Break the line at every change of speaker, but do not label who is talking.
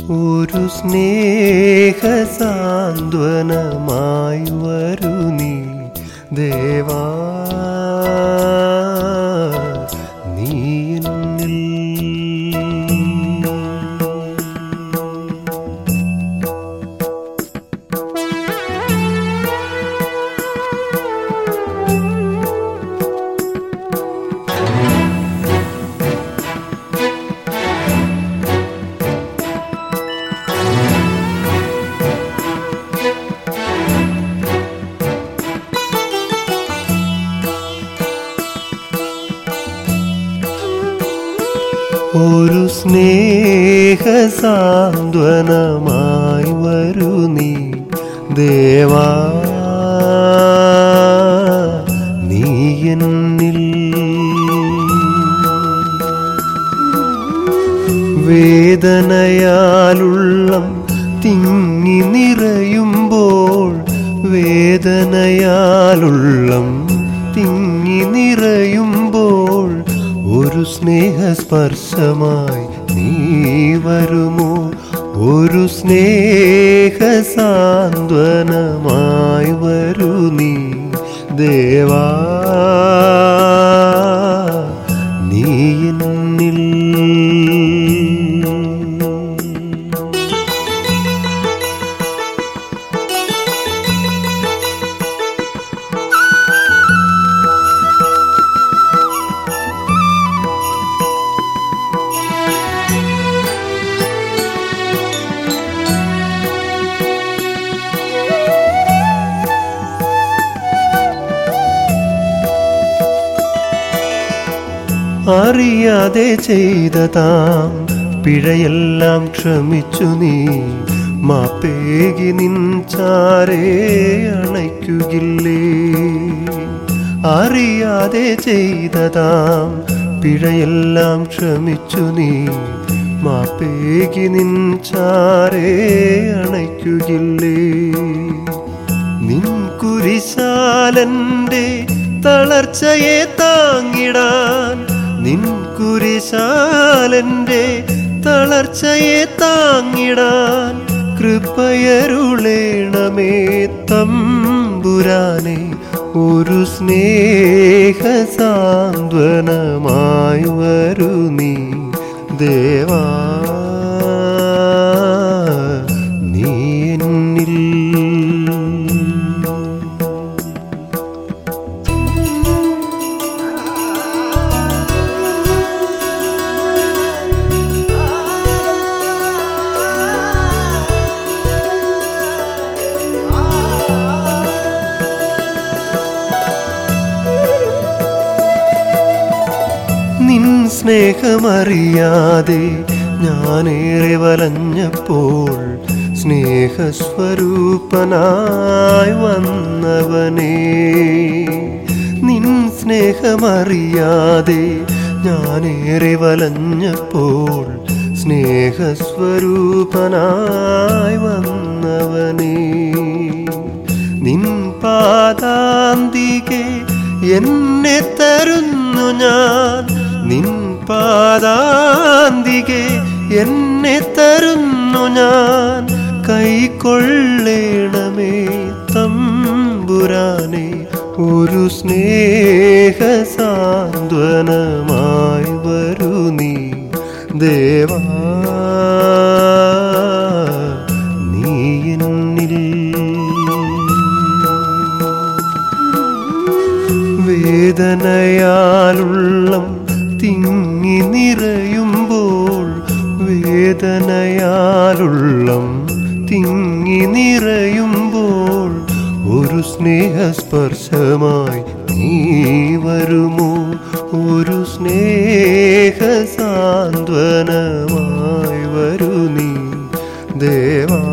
ഒരു സ്നേഹ സാന്ത്വനമായി വരൂ നീ ദേവാ നീ എന്നിൽ ഒരു സ്നേഹ സാന്ത്വനമായി വരൂ നീ ദേവാ നീ എന്നിൽ വേദനയാലുള്ളം തിങ്ങി നിറയുമ്പോൾ വേദനയാലുള്ളം തിങ്ങി നിറയുമ്പോൾ ഒരു സ്നേഹസ്പർശമായി നീ വരുമോ ഒരു സ്നേഹ സാന്ത്വനമായി വരൂ നീ ദേവാ നീ എന്നിൽ അറിയാതെ ചെയ്തതാം പിഴയെല്ലാം ക്ഷമിച്ചു നീ മാപ്പേകി നിൻചാരേ അണയ്ക്കുകില്ലേ അറിയാതെ ചെയ്തതാം പിഴയെല്ലാം ക്ഷമിച്ചു നീ മാപ്പേകി നിൻചാരേ അണയ്ക്കുകില്ലേ നിൻ കുരിശാലന്റെ തളർച്ചയെ താങ്ങിടാൻ നിൻ കുരിശാലന്റെ തളർച്ചയെ താങ്ങിടാൻ കൃപയരുളേണമേ തമ്പുരാനെ ഒരു സ്നേഹ സാന്ത്വനമായി വരൂ നീ ദേവാ നീ എന്നിൽ നിൻ സ്നേഹമറിയാതെ ഞാനേറെ വലഞ്ഞപ്പോൾ സ്നേഹസ്വരൂപനായി വന്നവനേ നിൻ സ്നേഹമറിയാതെ ഞാനേറെ വലഞ്ഞപ്പോൾ സ്നേഹസ്വരൂപനായി വന്നവനേ നിൻ പാദാന്തികെ എന്നെ തരുന്നു ഞാൻ നിൻ പാദാന്തികെ എന്നെ തരുന്നു ഞാൻ കൈക്കൊള്ളേണമേ തമ്പുരാനെ ഒരു സ്നേഹ സാന്ത്വനമായി വരൂ നീ ദേവാ നീ എന്നിൽ വേദനയാലുള്ളം തിങ്ങി നിറയുമ്പോൾ വേദനയാലുള്ളം തിങ്ങി നിറയുമ്പോൾ ഒരു സ്നേഹസ്പർശമായി നീ വരുമോ ഒരു സ്നേഹ സാന്ത്വനമായി വരൂ നീ ദേവാ